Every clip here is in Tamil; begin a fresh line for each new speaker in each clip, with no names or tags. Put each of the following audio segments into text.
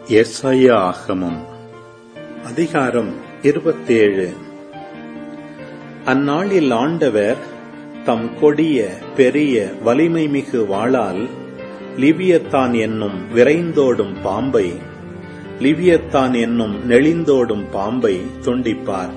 எஸ்ஐயா ஆகமம் அதிகாரம் இருபத்தேழு அந்நாளில் ஆண்டவர் தம் கொடிய பெரிய வலிமை மிகு வாளால் லிவியத்தான் என்னும் விரைந்தோடும் பாம்பை லிவியத்தான் என்னும் நெளிந்தோடும் பாம்பை துண்டிப்பார்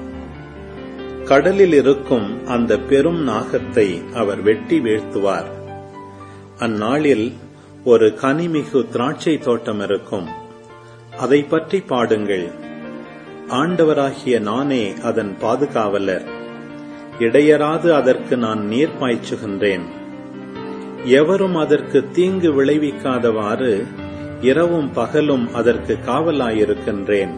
கடலில் இருக்கும் அந்த பெரும் நாகத்தை அவர் வெட்டி வீழ்த்துவார் அந்நாளில் ஒரு கனிமிகு திராட்சை தோட்டம் இருக்கும் அதை பற்றி பாடுங்கள் ஆண்டவராகிய நானே அதன் பாதுகாவலர் இடையராது அதற்கு நான் நீர் பாய்ச்சுகின்றேன் எவரும் அதற்கு தீங்கு விளைவிக்காதவாறு இரவும் பகலும் அதற்கு காவலாயிருக்கின்றேன்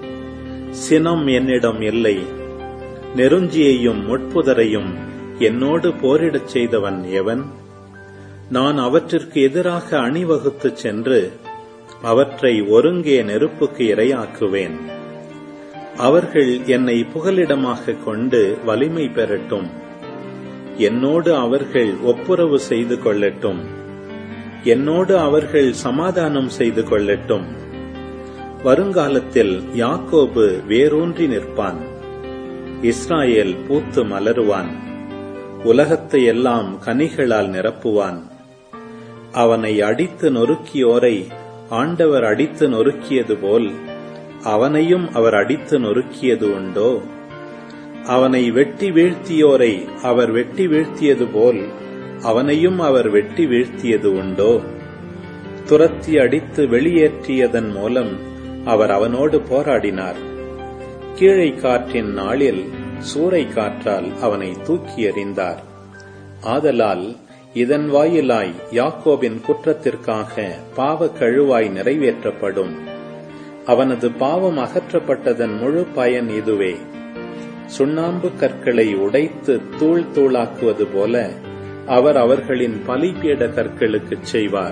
சினம் என்னிடம் இல்லை நெருஞ்சியையும் முட்புதரையும் என்னோடு போரிடச் செய்தவன் எவன் நான் அவற்றிற்கு எதிராக அணிவகுத்துச் சென்று அவற்றை ஒருங்கே நெருப்புக்கு இரையாக்குவேன் அவர்கள் என்னை புகலிடமாக கொண்டு வலிமை பெறட்டும் என்னோடு அவர்கள் ஒப்புரவு செய்து கொள்ளட்டும் என்னோடு அவர்கள் சமாதானம் செய்து கொள்ளட்டும் வருங்காலத்தில் யாக்கோபு வேரூன்றி நிற்பான் இஸ்ராயேல் பூத்து மலருவான் உலகத்தை எல்லாம் கனிகளால் நிரப்புவான் அவனை அடித்து நொறுக்கியோரை ஆண்டவர் அடித்து நொறுக்கியது போல் அவனையும் அவர் அடித்து நொறுக்கியது உண்டோ அவனை வெட்டி வீழ்த்தியோரை அவர் வெட்டி வீழ்த்தியது போல் அவனையும் அவர் வெட்டி வீழ்த்தியது உண்டோ துரத்தி அடித்து வெளியேற்றியதன் மூலம் அவர் அவனோடு போராடினார் கீழை காற்றின் நாளில் சூறை காற்றால் அவனை தூக்கி எறிந்தார் ஆதலால் இதன் வாயிலாய் யாக்கோபின் குற்றத்திற்காக பாவ கழுவாய் நிறைவேற்றப்படும் அவனது பாவம் அகற்றப்பட்டதன் முழு பயன் இதுவே சுண்ணாம்பு கற்களை உடைத்து தூள் தூளாக்குவது போல அவர் அவர்களின் பலிபீட கற்களுக்குச் செய்வார்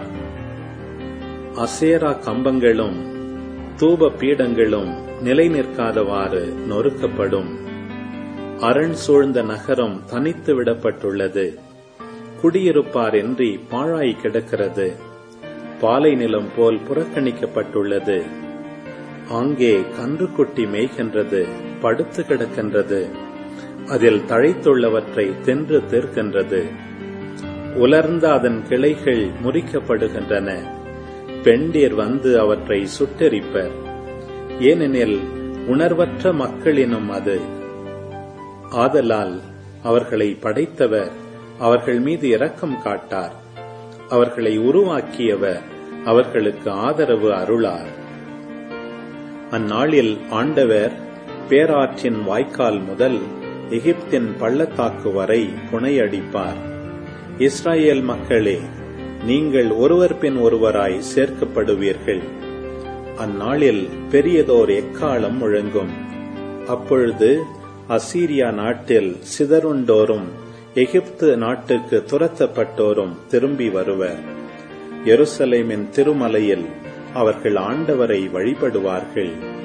அசேரா கம்பங்களும் தூப பீடங்களும் நிலை நிற்காதவாறு நொறுக்கப்படும் அரண் சூழ்ந்த நகரம் தனித்து விடப்பட்டுள்ளது குடியிருப்பார் இன்றி பாழாய் கிடக்கிறது பாலை நிலம் போல் புறக்கணிக்கப்பட்டுள்ளது அங்கே கன்றுக்குட்டி மேய்கின்றது படுத்து கிடக்கின்றது அதில் தழைத்துள்ளவற்றை தின்று தீர்க்கின்றது உலர்ந்த அதன் கிளைகள் முறிக்கப்படுகின்றன பெண்டீர் வந்து அவற்றை சுட்டெரிப்பர் ஏனெனில் உணர்வற்ற மக்களினும் அது ஆதலால் அவர்களை படைத்தவர் அவர்கள் மீது இரக்கம் காட்டார் அவர்களை உருவாக்கியவர் அவர்களுக்கு ஆதரவு அருளார் அந்நாளில் ஆண்டவர் பேராற்றின் வாய்க்கால் முதல் எகிப்தின் பள்ளத்தாக்கு வரை புனையடிப்பார் இஸ்ராயேல் மக்களே நீங்கள் ஒருவர் பின் ஒருவராய் சேர்க்கப்படுவீர்கள் அந்நாளில் பெரியதோர் எக்காலம் முழங்கும் அப்பொழுது அசீரியா நாட்டில் சிதறுண்டோரும் எகிப்து நாட்டுக்கு துரத்தப்பட்டோரும் திரும்பி வருவர் எருசலேமின் திருமலையில் அவர்கள் ஆண்டவரை வழிபடுவார்கள்